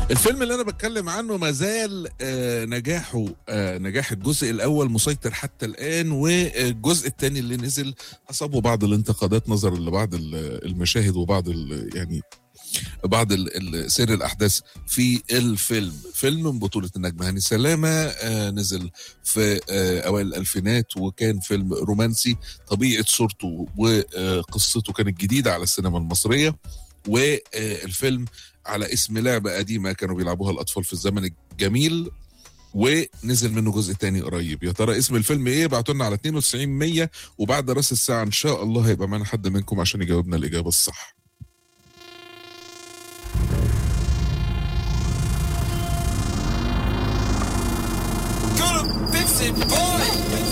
الفيلم اللي انا بتكلم عنه ما زال آه، نجاحه آه، نجاح الجزء الاول مسيطر حتى الان والجزء الثاني اللي نزل اصابه بعض الانتقادات نظرا لبعض ال- المشاهد وبعض ال- يعني بعض ال- ال- سير الاحداث في الفيلم فيلم من بطوله النجم هاني سلامه آه، نزل في آه، اوائل الالفينات وكان فيلم رومانسي طبيعه صورته وقصته كانت جديده على السينما المصريه والفيلم على اسم لعبة قديمة كانوا بيلعبوها الأطفال في الزمن الجميل ونزل منه جزء تاني قريب يا ترى اسم الفيلم ايه ابعتوا لنا على 92 100 وبعد راس الساعة ان شاء الله هيبقى معانا حد منكم عشان يجاوبنا الإجابة الصح Gonna fix it, boy.